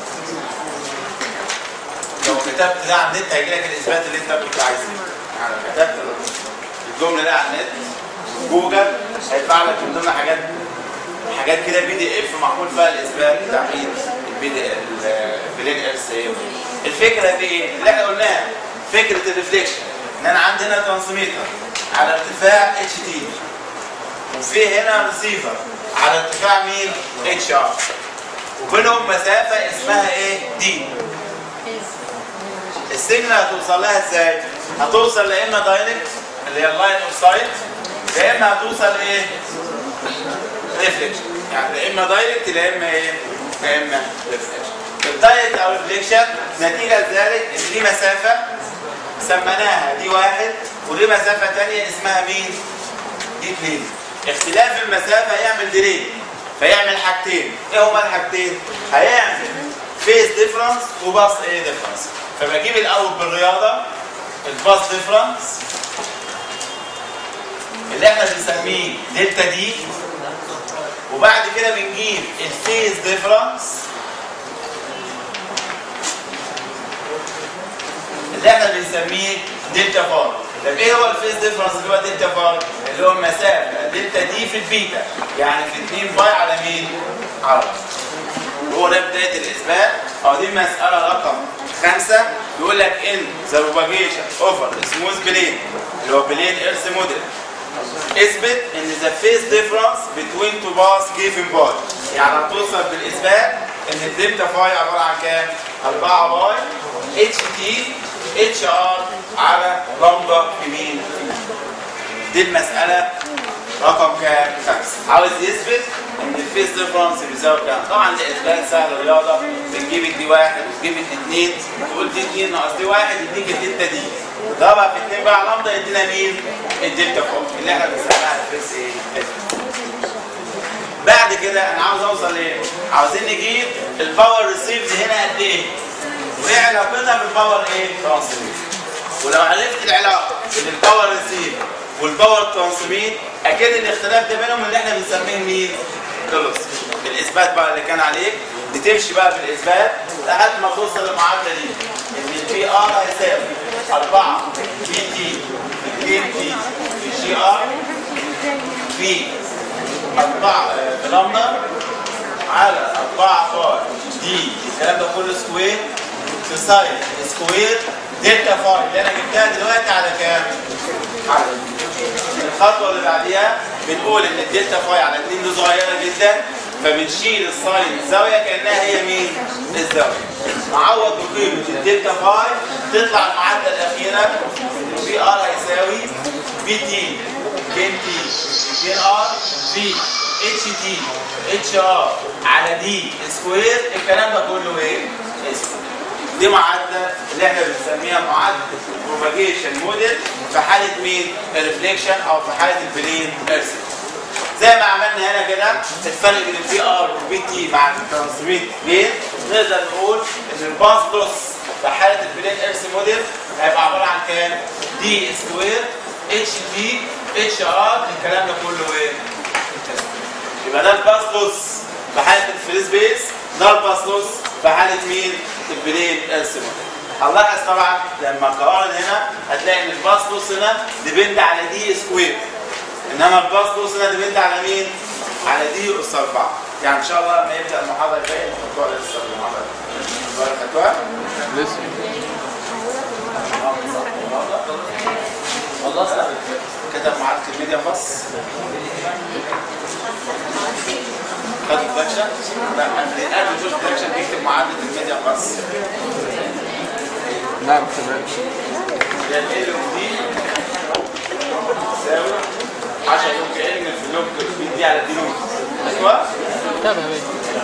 Speaker 1: لو كتبت ده على النت هيجي لك الاثبات اللي انت كنت عايزه يعني لو كتبت الجمله دي على النت جوجل هيطلع لك من ضمن حاجات حاجات كده بي دي اف معمول فيها الاثبات بتاع مين البي دي البلين ارس الفكره دي ايه؟ اللي احنا قلناها فكره الريفليكشن ان انا عندي هنا ترانسميتر على ارتفاع اتش تي وفي هنا ريسيفر على ارتفاع مين؟ اتش ار وبينهم مسافه اسمها ايه؟ دي السيجنال هتوصل لها ازاي؟ هتوصل يا اما دايركت اللي هي اللاين اوف سايت يا اما هتوصل ايه؟ ريفليكشن يعني يا اما دايركت يا اما ايه؟ يا اما ريفليكشن الدايركت او ريفليكشن نتيجه لذلك ان دي مسافه سميناها دي واحد ودي مسافه ثانيه اسمها مين؟ دي اثنين اختلاف المسافه يعمل ديلي فيعمل حاجتين ايه هما الحاجتين هيعمل فيز ديفرنس وباص ايه ديفرنس فبجيب الاول بالرياضه الباص ديفرنس اللي احنا بنسميه دلتا دي وبعد كده بنجيب الفيز ديفرنس اللي احنا بنسميه دلتا فار طب ايه هو الفيز ديفرنس اللي هو دلتا فار اللي هو المسافه دلتا دي في البيتا يعني في 2 باي على مين على هو ده بدايه الاثبات او دي مساله رقم خمسة بيقول لك ان ذا بروباجيشن اوفر سموث بلين اللي هو بلين ايرث موديل اثبت ان ذا فيز ديفرنس بتوين تو باس جيفن باي يعني هتوصل بالاثبات ان الدلتا فاي عباره عن كام؟ 4 باي اتش تي اتش ار على لمبدا في مين؟ دي المساله رقم كام؟ خمسه عاوز يثبت ان الفيز ديفرنس بيساوي كام؟ طبعا ده اثبات سهل رياضه بتجيب الدي واحد وتجيب الدي اثنين تقول دي اثنين ناقص دي واحد يديك الدلتا دي ضربها في اثنين بقى على لمبدا يدينا مين؟ الدلتا فوق اللي احنا بنسميها الفيز ايه؟ بعد كده انا عاوز اوصل لايه؟ عاوزين نجيب الباور ريسيفد هنا قد ايه؟ وايه علاقتها بالباور ايه؟ ترانسميت ولو عرفت العلاقه بين الباور ريسيف والباور ترانسميت اكيد الاختلاف ده بينهم اللي احنا بنسميه مين؟ خلص الاثبات بقى اللي كان عليك بتمشي بقى بالاثبات لحد ما توصل للمعادله دي ان البي ار هيساوي 4 بي تي في 2 تي في جي ار في 4 لامدا على 4 باي دي الكلام ده كله سكوير في ساين سكوير دلتا فاي اللي انا جبتها دلوقتي على كام؟ على الخطوه اللي بعديها بنقول ان الدلتا فاي على 2 دي صغيره جدا فبنشيل الساين الزاويه كانها هي مين؟ الزاويه نعوض بقيمه الدلتا فاي تطلع المعادله الاخيره بي ار هيساوي بي تي كين تي كين ار في اتش تي اتش ار على دي سكوير الكلام ده كله ايه؟ اسمه دي معادله اللي احنا بنسميها معادله بروباجيشن موديل في حاله مين؟ الريفليكشن او في حاله البلين ارسل زي ما عملنا هنا كده الفرق بين البي ار والبي تي مع الترانسميت بين نقدر نقول ان الباس لوس في حاله البلين ارس موديل هيبقى عباره عن كام؟ دي سكوير اتش تي اتش ار الكلام ده كله ايه؟ يبقى ده الباس لوس في حاله الفري سبيس ده الباس لوس في حاله مين؟ البلين ارس موديل هنلاحظ طبعا لما قارن هنا هتلاقي ان الباس لوس هنا ديبند على دي سكوير انما الباص لوس هنا ديبند على مين؟ على دي اس 4 يعني ان شاء الله لما يبدا المحاضره الجايه نحطوها لسه المحاضره الجايه خدتوها؟
Speaker 2: لسه
Speaker 1: والله كتب معاك الميديا باص خد الدكشن؟ لا قبل قبل جوش الدكشن بيكتب معادله الميديا باص
Speaker 2: لا ما كتبهاش
Speaker 1: هي ال دي تساوي 10 يوم كأن في اللوج دي على دي نوت ايوه
Speaker 2: كتبها باين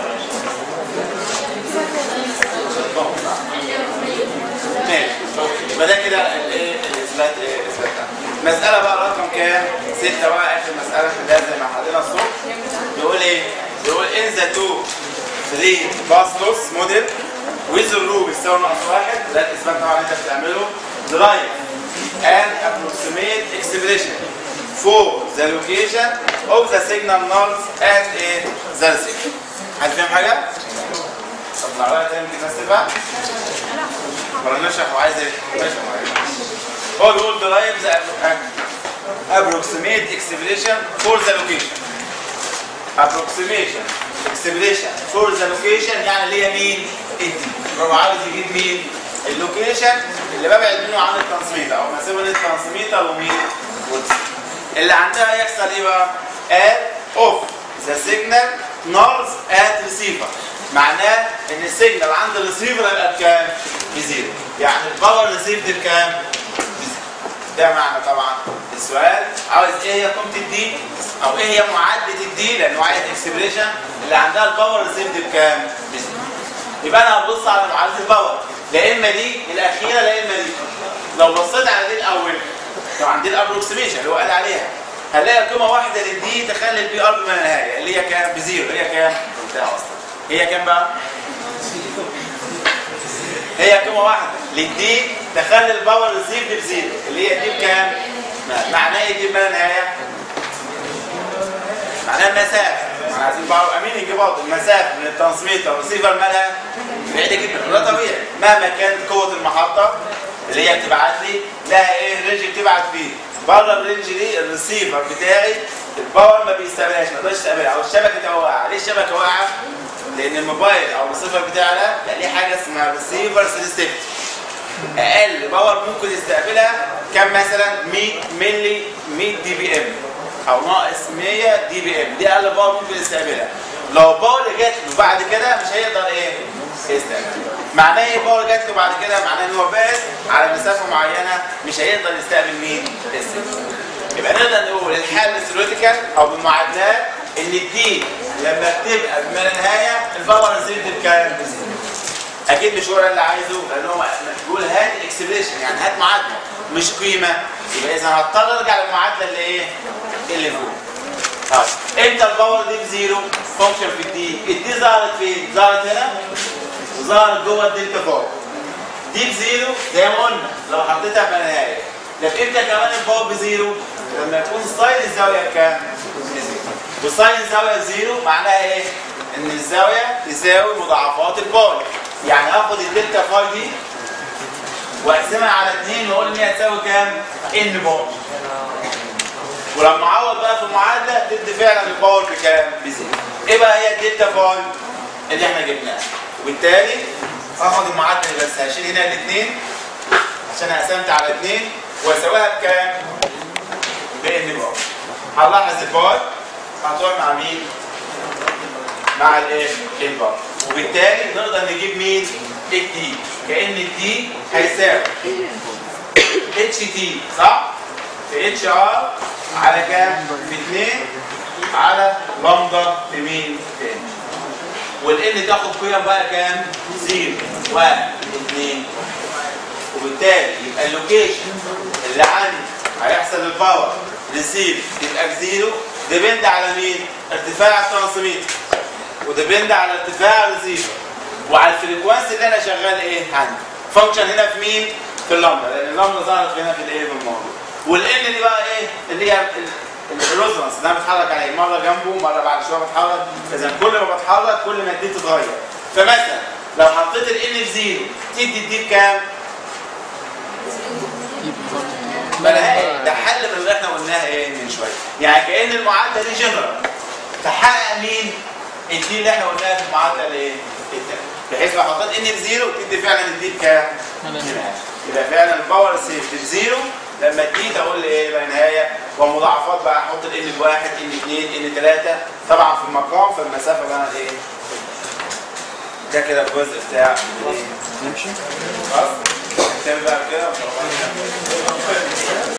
Speaker 1: ماشي يبقى ده كده الايه الاثبات ايه الاثبات ده. مساله بقى رقم كام؟ سته بقى اخر مساله في ده زي ما حلينا الصبح بيقول ايه؟ بيقول ان ذا تو 3 باس لوس موديل ويز الرو بيساوي ناقص واحد ده الاثبات طبعا اللي انت بتعمله درايف and approximate expression for the location of the signal nodes at a the receiver. حد فاهم حاجه؟ طب نعرفها تاني الناس بقى ولا نشرح وعايز ايه؟ نشرح وعايز هو بيقول derive the approximate expression for the location approximation expression for the location يعني اللي هي مين؟ انت هو عاوز يجيب مين؟ اللوكيشن اللي ببعد منه عن الترانسميتر او مسافه بين الترانسميتر ومين؟ والريسيفر. اللي عندها يحصل ايه بقى؟ add off the signal north at receiver معناه ان السيجنال عند الريسيفر هيبقى بكام؟ بزيرو يعني الباور ريسيفد بكام؟ بزيرو ده معنى طبعا السؤال عاوز ايه هي قيمه الدي او ايه هي معادله الدي لانه عايز اكسبريشن اللي عندها الباور ريسيفد بكام؟ بزيرو يبقى انا هبص على معادله الباور لا اما دي الاخيره لا اما دي لو بصيت على دي الاول طبعا دي الابروكسيميشن اللي هو قال عليها هنلاقي قيمه واحده للدي تخلي البي ار بما لا نهايه اللي هي كام بزيرو اللي هي كام انتهى اصلا هي كام بقى هي قيمه واحده للدي تخلي الباور ريسيف بزيرو اللي هي دي بكام معناه ايه دي بما لا نهايه معناها المسافه احنا عايزين بقى امين يجي برضه المسافه من الترانسميتر والريسيفر مالها بعيده جدا وده طبيعي مهما كانت قوه المحطه اللي هي بتبعت لي لها ايه الرينج بتبعت فيه بره الرينج دي الريسيفر بتاعي الباور ما بيستقبلهاش ما يقدرش يستقبلها او الشبكه تبقى واقعه ليه الشبكه واقعه؟ لان الموبايل او الريسيفر بتاعي ده لا ليه حاجه اسمها ريسيفر سنسيتيفيتي اقل باور ممكن يستقبلها كم مثلا 100 ملي 100 دي بي ام او ناقص 100 دي بي ام دي اقل باور ممكن يستقبلها لو باور جات له بعد كده مش هيقدر ايه يستقبل معناه ايه باور جات له بعد كده معناه ان هو بس على مسافه معينه مش هيقدر يستقبل مين السيجنال يبقى نقدر نقول الحل الثيوريتيكال او بالمعادلات ان الدي لما بتبقى بما لا نهايه الباور ريزيلت بكام؟ اكيد مش هو ده اللي عايزه لان هو بيقول هات اكسبريشن يعني هات معادله مش قيمه يبقى اذا هضطر ارجع للمعادله اللي ايه؟ اللي فوق. طيب امتى الباور دي بزيرو؟ فانكشن في الدي، الدي ظهرت فين؟ ظهرت هنا وظهرت جوه الدلتا فوق. دي بزيرو زي ما قلنا لو حطيتها في النهايه. طب امتى كمان الباور بزيرو؟ لما يكون ساين الزاويه بكام؟ بزيرو. وساين الزاويه بزيرو معناها ايه؟ ان الزاويه تساوي مضاعفات الباور. يعني اخد الدلتا فاي دي واقسمها على 2 واقول ان هي تساوي كام؟ ان باور. ولما اعوض بقى في المعادله تدي فعلا الباور بكام؟ بزيرو. ايه بقى هي الدلتا فاي اللي احنا جبناها؟ وبالتالي هاخد المعادله بس هشيل هنا الاثنين عشان قسمت على 2 واساويها بكام؟ بان باور. هنلاحظ الباور هتروح مع مين؟ مع الايه؟ الباور. وبالتالي نقدر نجيب مين؟ الدي كأن الدي هيساوي اتش تي صح؟ في اتش ار على كام؟ في 2 على لامدا في مين؟ في اتش والان تاخد قيم بقى كام؟ 0 1 2 وبالتالي يبقى اللوكيشن اللي عندي هيحصل الباور ريسيف يبقى بزيرو ديبند على مين؟ ارتفاع الترانسميتر وديبند على ارتفاع الريسيفر وعلى الفريكوانسي اللي انا شغال ايه عندي فانكشن هنا في مين في اللامدا لان اللامدا ظهرت هنا في الايه في الموضوع والان دي بقى ايه اللي هي الريزونانس اللي انا بتحرك عليه مره جنبه مره بعد شويه بتحرك اذا كل ما بتحرك كل ما الدي تتغير فمثلا لو حطيت الان في زيرو تدي الدي بكام؟ بلاها ده حل من اللي احنا قلناها ايه من شويه يعني كان المعادله دي جنرال تحقق مين؟ الدي اللي احنا قلناها في المعادله الايه؟ التانية بحيث لو حطيت ان بزيرو تدي فعلا الدي بكام؟ يبقى فعلا الباور سيف بزيرو لما الدي تقول لي ايه بقى نهايه ومضاعفات بقى احط الان بواحد ان اثنين ان ثلاثه طبعا في المقام فالمسافه بقى ايه؟ ده كده الجزء بتاع نمشي خلاص؟ نكتب بقى كده